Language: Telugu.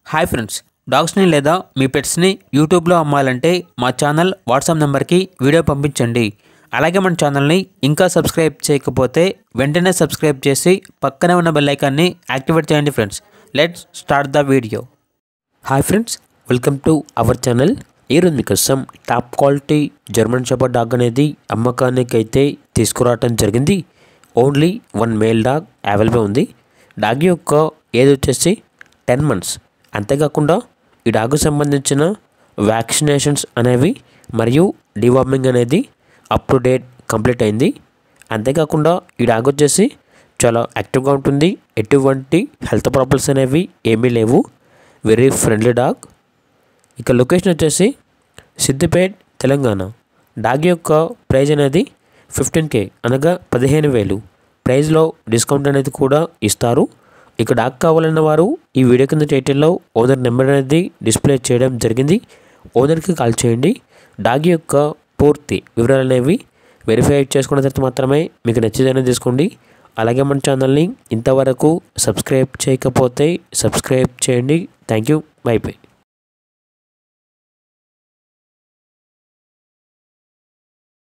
హాయ్ ఫ్రెండ్స్ డాగ్స్ని లేదా మీ పెట్స్ని యూట్యూబ్లో అమ్మాలంటే మా ఛానల్ వాట్సాప్ నెంబర్కి వీడియో పంపించండి అలాగే మన ఛానల్ని ఇంకా సబ్స్క్రైబ్ చేయకపోతే వెంటనే సబ్స్క్రైబ్ చేసి పక్కనే ఉన్న బెల్ ఐకాన్ని యాక్టివేట్ చేయండి friends let's start the video hi friends welcome to our channel ఈరోజు మీకోసం top quality German shepherd dog అనేది అమ్మకానికి అయితే తీసుకురావటం జరిగింది only one male dog available ఉంది డాగ్ యొక్క ఏజ్ వచ్చేసి టెన్ మంత్స్ అంతేకాకుండా ఈ డాగ్కు సంబంధించిన వ్యాక్సినేషన్స్ అనేవి మరియు డివార్మింగ్ అనేది అప్ టు డేట్ కంప్లీట్ అయింది అంతేకాకుండా ఈ డాగ్ వచ్చేసి చాలా యాక్టివ్గా ఉంటుంది ఎటువంటి హెల్త్ ప్రాబ్లమ్స్ అనేవి ఏమీ లేవు వెరీ ఫ్రెండ్లీ డాగ్ ఇక లొకేషన్ వచ్చేసి సిద్దిపేట్ తెలంగాణ డాగ్ యొక్క ప్రైజ్ అనేది ఫిఫ్టీన్ కే అనగా పదిహేను వేలు ప్రైజ్లో డిస్కౌంట్ అనేది కూడా ఇస్తారు ఇక డాగ్ కావాలన్న వారు ఈ వీడియో కింద టైటిల్లో ఓనర్ నెంబర్ అనేది డిస్ప్లే చేయడం జరిగింది ఓనర్కి కాల్ చేయండి డాగ్ యొక్క పూర్తి వివరాలు అనేవి వెరిఫై చేసుకున్న తర్వాత మాత్రమే మీకు నచ్చేదైనా తీసుకోండి అలాగే మన ఛానల్ని ఇంతవరకు సబ్స్క్రైబ్ చేయకపోతే సబ్స్క్రైబ్ చేయండి థ్యాంక్ యూ బై బై